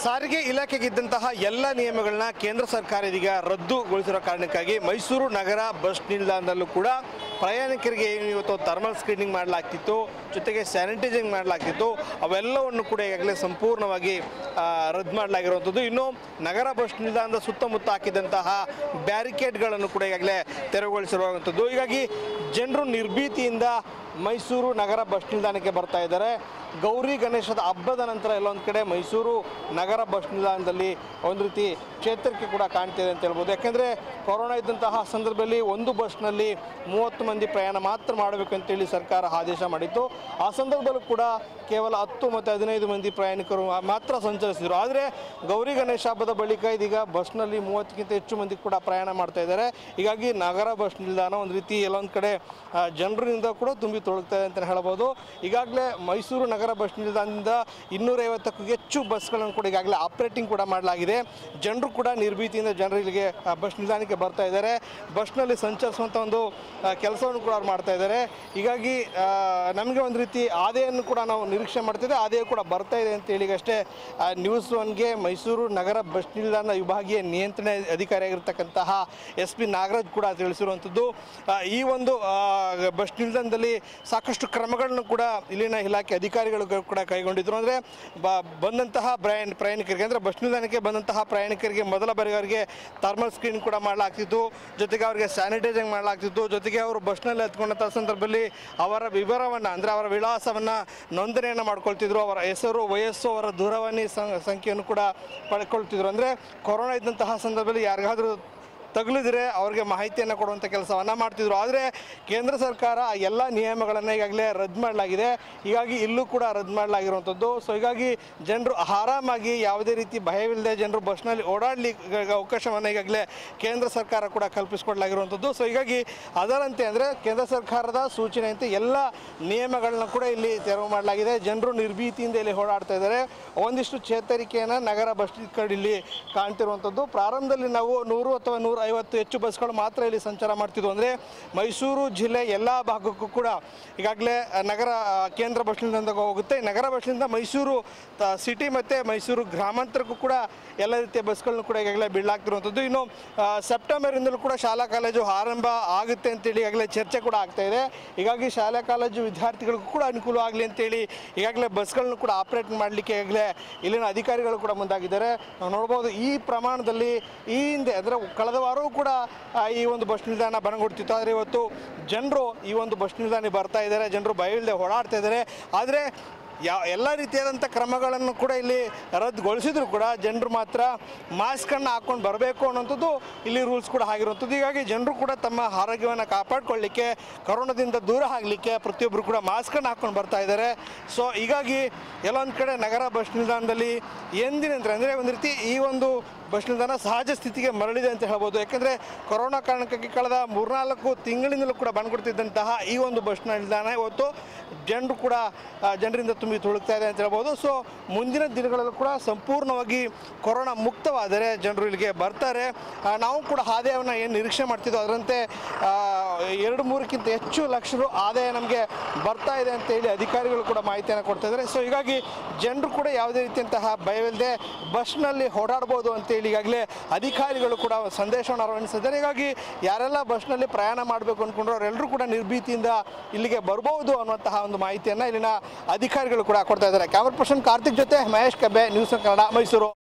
ಸಾರಿಗೆ ಇಲಾಖೆಗಿದ್ದಂತಹ ಎಲ್ಲ ನಿಯಮಗಳನ್ನ ಕೇಂದ್ರ ಸರ್ಕಾರ ಇದೀಗ ರದ್ದುಗೊಳಿಸಿರೋ ಕಾರಣಕ್ಕಾಗಿ ಮೈಸೂರು ನಗರ ಬಸ್ ನಿಲ್ದಾಣದಲ್ಲೂ ಕೂಡ ಪ್ರಯಾಣಿಕರಿಗೆ ಏನು ಇವತ್ತು ಥರ್ಮಲ್ ಸ್ಕ್ರೀನಿಂಗ್ ಮಾಡಲಾಗ್ತಿತ್ತು ಜೊತೆಗೆ ಸ್ಯಾನಿಟೈಸಿಂಗ್ ಮಾಡಲಾಗ್ತಿತ್ತು ಅವೆಲ್ಲವನ್ನು ಕೂಡ ಈಗಾಗಲೇ ಸಂಪೂರ್ಣವಾಗಿ ಆ, ರದ್ದು ಮಾಡಲಾಗಿರುವಂಥದ್ದು ಇನ್ನು ನಗರ ಬಸ್ ನಿಲ್ದಾಣದ ಸುತ್ತಮುತ್ತ ಹಾಕಿದಂತಹ ಬ್ಯಾರಿಕೇಡ್ಗಳನ್ನು ಕೂಡ ಈಗಾಗಲೇ ತೆರವುಗೊಳಿಸಿರುವಂಥದ್ದು ಹೀಗಾಗಿ ಜನರು ನಿರ್ಭೀತಿಯಿಂದ ಮೈಸೂರು ನಗರ ಬಸ್ ನಿಲ್ದಾಣಕ್ಕೆ ಬರ್ತಾ ಇದ್ದಾರೆ ಗೌರಿ ಗಣೇಶದ ಹಬ್ಬದ ನಂತರ ಎಲ್ಲೊಂದು ಕಡೆ ಮೈಸೂರು ನಗರ ಬಸ್ ನಿಲ್ದಾಣದಲ್ಲಿ ಒಂದು ರೀತಿ ಚೇತರಿಕೆ ಕೂಡ ಕಾಣ್ತಿದೆ ಅಂತ ಹೇಳ್ಬೋದು ಯಾಕೆಂದರೆ ಕೊರೋನಾ ಇದ್ದಂತಹ ಸಂದರ್ಭದಲ್ಲಿ ಒಂದು ಬಸ್ನಲ್ಲಿ ಮೂವತ್ತು ಮಂದಿ ಪ್ರಯಾಣ ಮಾತ್ರ ಮಾಡಬೇಕು ಅಂತೇಳಿ ಸರ್ಕಾರ ಆದೇಶ ಮಾಡಿತ್ತು ಆ ಸಂದರ್ಭದಲ್ಲೂ ಕೂಡ ಕೇವಲ ಹತ್ತು ಮತ್ತು ಹದಿನೈದು ಮಂದಿ ಪ್ರಯಾಣಿಕರು ಮಾ- ಮಾತ್ರ ಸಂಚರಿಸಿದರು ಆದರೆ ಗೌರಿ ಗಣೇಶ ಹಬ್ಬದ ಬಳಿಕ ಇದೀಗ ಬಸ್ನಲ್ಲಿ ಮೂವತ್ತಕ್ಕಿಂತ ಹೆಚ್ಚು ಮಂದಿ ಕೂಡ ಪ್ರಯಾಣ ಮಾಡ್ತಾ ಇದ್ದಾರೆ ಹೀಗಾಗಿ ನಗರ ಬಸ್ ನಿಲ್ದಾಣ ಒಂದು ರೀತಿ ಎಲ್ಲೊಂದು ಕಡೆ ಆ, ಜನರಿಂದ ಕೂಡ ತುಂಬಿ ತೊಳಗ್ತಾ ಇದೆ ಅಂತ ಹೇಳ್ಬೋದು ಈಗಾಗಲೇ ಮೈಸೂರು ನಗರ ಬಸ್ ನಿಲ್ದಾಣದಿಂದ ಇನ್ನೂರೈವತ್ತಕ್ಕೂ ಹೆಚ್ಚು ಬಸ್ಗಳನ್ನು ಕೂಡ ಈಗಾಗಲೇ ಆಪ್ರೇಟಿಂಗ್ ಕೂಡ ಮಾಡಲಾಗಿದೆ ಜನರು ಕೂಡ ನಿರ್ಭೀತಿಯಿಂದ ಜನರು ಇಲ್ಲಿಗೆ ಆ, ಬಸ್ ನಿಲ್ದಾಣಕ್ಕೆ ಬರ್ತಾ ಇದ್ದಾರೆ ಬಸ್ನಲ್ಲಿ ಸಂಚರಿಸುವಂಥ ಒಂದು ಕೆಲಸವನ್ನು ಕೂಡ ಅವ್ರು ಮಾಡ್ತಾ ಇದ್ದಾರೆ ಹೀಗಾಗಿ ಆ, ನಮಗೆ ಒಂದು ರೀತಿ ಆದಾಯನ್ನು ಕೂಡ ನಾವು ನಿರೀಕ್ಷೆ ಮಾಡ್ತಿದ್ದೆ ಆದಾಯ ಕೂಡ ಬರ್ತಾ ಇದೆ ಅಂತ ಹೇಳಿ ಅಷ್ಟೇ ನ್ಯೂಸ್ ಒನ್ಗೆ ಮೈಸೂರು ನಗರ ಬಸ್ ನಿಲ್ದಾಣ ವಿಭಾಗೀಯ ನಿಯಂತ್ರಣ ಅಧಿಕಾರಿಯಾಗಿರ್ತಕ್ಕಂತಹ ಎಸ್ ಪಿ ನಾಗರಾಜ್ ಕೂಡ ತಿಳಿಸಿರುವಂಥದ್ದು ಆ, ಈ ಒಂದು ಆ, ಬಸ್ ನಿಲ್ದಾಣದಲ್ಲಿ ಸಾಕಷ್ಟು ಕ್ರಮಗಳನ್ನು ಕೂಡ ಇಲ್ಲಿನ ಇಲಾಖೆ ಅಧಿಕಾರಿಗಳು ಕೂಡ ಕೈಗೊಂಡಿದ್ರು ಅಂದರೆ ಬ ಬಂದಂತಹ ಪ್ರಯಾಣ ಪ್ರಯಾಣಿಕರಿಗೆ ಅಂದರೆ ಬಸ್ ನಿಲ್ದಾಣಕ್ಕೆ ಬಂದಂತಹ ಪ್ರಯಾಣಿಕರಿಗೆ ಮೊದಲ ಬಾರಿಗೆ ಅವರಿಗೆ ಥರ್ಮಲ್ ಸ್ಕ್ರೀನ್ ಕೂಡ ಮಾಡಲಾಗ್ತಿತ್ತು ಜೊತೆಗೆ ಅವರಿಗೆ ಸ್ಯಾನಿಟೈಸಿಂಗ್ ಮಾಡಲಾಗ್ತಿತ್ತು ಜೊತೆಗೆ ಅವರು ಬಸ್ನಲ್ಲಿ ಹತ್ಕೊಂಡಂಥ ಸಂದರ್ಭದಲ್ಲಿ ಅವರ ವಿವರವನ್ನು ಅಂದರೆ ಅವರ ವಿಳಾಸವನ್ನು ನೋಂದಣಿಯನ್ನು ಮಾಡ್ಕೊಳ್ತಿದ್ರು ಅವರ ಹೆಸರು ವಯಸ್ಸು ಅವರ ದೂರವಾಣಿ ಸಂ- ಸಂಖ್ಯೆಯನ್ನು ಕೂಡ ಪಡ್ಕೊಳ್ತಿದ್ರು ಅಂದರೆ ಕೊರೋನಾ ಇದ್ದಂತಹ ಸಂದರ್ಭದಲ್ಲಿ ಯಾರಿಗಾದರೂ ತಗುಲಿದ್ರೆ ಅವ್ರಿಗೆ ಮಾಹಿತಿಯನ್ನು ಕೊಡುವಂಥ ಕೆಲಸವನ್ನು ಮಾಡ್ತಿದ್ರು ಆದರೆ ಕೇಂದ್ರ ಸರ್ಕಾರ ಆ ಎಲ್ಲ ನಿಯಮಗಳನ್ನು ಈಗಾಗಲೇ ರದ್ದು ಮಾಡಲಾಗಿದೆ ಹೀಗಾಗಿ ಇಲ್ಲೂ ಕೂಡ ರದ್ದು ಮಾಡಲಾಗಿರುವಂಥದ್ದು ಸೊ ಹೀಗಾಗಿ ಜನರು ಆರಾಮಾಗಿ ಯಾವುದೇ ರೀತಿ ಭಯವಿಲ್ಲದೆ ಜನರು ಬಸ್ನಲ್ಲಿ ಓಡಾಡಲಿಕ್ಕೆ ಅವಕಾಶವನ್ನು ಈಗಾಗಲೇ ಕೇಂದ್ರ ಸರ್ಕಾರ ಕೂಡ ಕಲ್ಪಿಸಿಕೊಡ್ಲಾಗಿರುವಂಥದ್ದು ಸೊ ಹೀಗಾಗಿ ಅದರಂತೆ ಅಂದರೆ ಕೇಂದ್ರ ಸರ್ಕಾರದ ಸೂಚನೆಯಂತೆ ಎಲ್ಲ ನಿಯಮಗಳನ್ನ ಕೂಡ ಇಲ್ಲಿ ತೆರವು ಮಾಡಲಾಗಿದೆ ಜನರು ನಿರ್ಭೀತಿಯಿಂದ ಇಲ್ಲಿ ಓಡಾಡ್ತಾ ಇದ್ದಾರೆ ಒಂದಿಷ್ಟು ಚೇತರಿಕೆಯನ್ನು ನಗರ ಬಸ್ ಕಡೆ ಇಲ್ಲಿ ಕಾಣ್ತಿರುವಂಥದ್ದು ಪ್ರಾರಂಭದಲ್ಲಿ ನಾವು ನೂರು ಅಥವಾ ನೂರ ಐವತ್ತು ಹೆಚ್ಚು ಬಸ್ಗಳು ಮಾತ್ರ ಇಲ್ಲಿ ಸಂಚಾರ ಮಾಡ್ತಿದ್ವು ಅಂದರೆ ಮೈಸೂರು ಜಿಲ್ಲೆ ಎಲ್ಲ ಭಾಗಕ್ಕೂ ಕೂಡ ಈಗಾಗಲೇ ನಗರ ಆ, ಕೇಂದ್ರ ಬಸ್ ನಿಲ್ದಾಣದಾಗ ಹೋಗುತ್ತೆ ನಗರ ಬಸ್ ನಿಲ್ದಾಣ ಮೈಸೂರು ತ- ಸಿಟಿ ಮತ್ತು ಮೈಸೂರು ಗ್ರಾಮಾಂತರಕ್ಕೂ ಕೂಡ ಎಲ್ಲ ರೀತಿಯ ಬಸ್ಗಳನ್ನು ಕೂಡ ಈಗಾಗಲೇ ಬಿಡಲಾಗ್ತಿರುವಂಥದ್ದು ಇನ್ನು ಆ, ಸೆಪ್ಟೆಂಬರಿಂದಲೂ ಕೂಡ ಶಾಲಾ ಕಾಲೇಜು ಆರಂಭ ಆಗುತ್ತೆ ಅಂತೇಳಿ ಈಗಾಗಲೇ ಚರ್ಚೆ ಕೂಡ ಆಗ್ತಾ ಇದೆ ಹೀಗಾಗಿ ಶಾಲಾ ಕಾಲೇಜು ವಿದ್ಯಾರ್ಥಿಗಳಿಗೂ ಕೂಡ ಅನುಕೂಲ ಆಗಲಿ ಅಂತೇಳಿ ಈಗಾಗಲೇ ಬಸ್ಗಳನ್ನು ಕೂಡ ಆಪ್ರೇಟ್ ಮಾಡಲಿಕ್ಕೆ ಈಗಾಗಲೇ ಇಲ್ಲಿನ ಅಧಿಕಾರಿಗಳು ಕೂಡ ಮುಂದಾಗಿದ್ದಾರೆ ನಾವು ನೋಡ್ಬೋದು ಈ ಪ್ರಮಾಣದಲ್ಲಿ ಈ ಹಿಂದೆ ಅಂದರೆ ಕಳೆದ ವಾರವೂ ಕೂಡ ಆ, ಈ ಒಂದು ಬಸ್ ನಿಲ್ದಾಣ ಬನಗೊಡ್ತಿತ್ತು ಆದರೆ ಇವತ್ತು ಜನರು ಈ ಒಂದು ಬಸ್ ನಿಲ್ದಾಣ ಬರ್ತಾ ಇದ್ದಾರೆ ಜನರು ಭಯವಿಲ್ಲದೆ ಓಡಾಡ್ತಾ ಇದ್ದಾರೆ ಆದರೆ ಯಾ ಎಲ್ಲ ರೀತಿಯಾದಂಥ ಕ್ರಮಗಳನ್ನು ಕೂಡ ಇಲ್ಲಿ ರದ್ದುಗೊಳಿಸಿದ್ರು ಕೂಡ ಜನರು ಮಾತ್ರ ಮಾಸ್ಕನ್ನು ಹಾಕ್ಕೊಂಡು ಬರಬೇಕು ಅನ್ನೋಂಥದ್ದು ಇಲ್ಲಿ ರೂಲ್ಸ್ ಕೂಡ ಆಗಿರುವಂಥದ್ದು ಹೀಗಾಗಿ ಜನರು ಕೂಡ ತಮ್ಮ ಆರೋಗ್ಯವನ್ನು ಕಾಪಾಡಿಕೊಳ್ಳಿಕ್ಕೆ ಕೊರೋನಾದಿಂದ ದೂರ ಆಗಲಿಕ್ಕೆ ಪ್ರತಿಯೊಬ್ಬರು ಕೂಡ ಮಾಸ್ಕನ್ನು ಹಾಕ್ಕೊಂಡು ಬರ್ತಾ ಇದ್ದಾರೆ ಸೊ ಹೀಗಾಗಿ ಎಲ್ಲೊಂದು ಕಡೆ ನಗರ ಬಸ್ ನಿಲ್ದಾಣದಲ್ಲಿ ಎಂದಿನಂತರ ಅಂದರೆ ಒಂದು ರೀತಿ ಈ ಒಂದು ಬಸ್ ನಿಲ್ದಾಣ ಸಹಜ ಸ್ಥಿತಿಗೆ ಮರಳಿದೆ ಅಂತ ಹೇಳ್ಬೋದು ಯಾಕೆಂದರೆ ಕೊರೋನಾ ಕಾರಣಕ್ಕಾಗಿ ಕಳೆದ ಮೂರ್ನಾಲ್ಕು ತಿಂಗಳಿಂದಲೂ ಕೂಡ ಬಂದ್ಕೊಡ್ತಿದ್ದಂತಹ ಈ ಒಂದು ಬಸ್ ನಿಲ್ದಾಣ ಇವತ್ತು ಜನರು ಕೂಡ ಆ, ಜನರಿಂದ ತುಂಬಿ ತುಳುಕ್ತಾ ಇದೆ ಅಂತ ಹೇಳ್ಬೋದು ಸೊ ಮುಂದಿನ ದಿನಗಳಲ್ಲೂ ಕೂಡ ಸಂಪೂರ್ಣವಾಗಿ ಕೊರೋನಾ ಮುಕ್ತವಾದರೆ ಜನರು ಇಲ್ಲಿಗೆ ಬರ್ತಾರೆ ಆ, ನಾವು ಕೂಡ ಆದಾಯವನ್ನು ಏನು ನಿರೀಕ್ಷೆ ಮಾಡ್ತಿದ್ದೋ ಅದರಂತೆ ಆ, ಎರಡು ಮೂರಕ್ಕಿಂತ ಹೆಚ್ಚು ಲಕ್ಷ ರು ಆದಾಯ ನಮಗೆ ಬರ್ತಾ ಇದೆ ಅಂತ ಹೇಳಿ ಅಧಿಕಾರಿಗಳು ಕೂಡ ಮಾಹಿತಿಯನ್ನು ಕೊಡ್ತಾ ಇದ್ದಾರೆ ಸೊ ಹೀಗಾಗಿ ಜನರು ಕೂಡ ಯಾವುದೇ ರೀತಿಯಂತಹ ಭಯವಿಲ್ಲದೆ ಬಸ್ನಲ್ಲಿ ಓಡಾಡ್ಬೋದು ಅಂತೇಳಿ ಈಗಾಗಲೇ ಅಧಿಕಾರಿಗಳು ಕೂಡ ಸಂದೇಶವನ್ನು ರವಾನಿಸಿದ್ದಾರೆ ಹೀಗಾಗಿ ಯಾರೆಲ್ಲ ಬಸ್ನಲ್ಲಿ ಪ್ರಯಾಣ ಮಾಡಬೇಕು ಅಂದ್ಕೊಂಡ್ರು ಅವರೆಲ್ಲರೂ ಕೂಡ ನಿರ್ಭೀತಿಯಿಂದ ಇಲ್ಲಿಗೆ ಬರ್ಬೋದು ಅನ್ನುವಂತಹ ಒಂದು ಮಾಹಿತಿಯನ್ನು ಇಲ್ಲಿನ ಅಧಿಕಾರಿಗಳು ಕೂಡ ಕೊಡ್ತಾ ಇದ್ದಾರೆ ಕ್ಯಾಮರಾ ಪರ್ಸನ್ ಕಾರ್ತಿಕ್ ಜೊತೆ ಮಹೇಶ್ ಕಬ್ಬೆ ನ್ಯೂಸ್ ಕನ್ನಡ ಮೈಸೂರು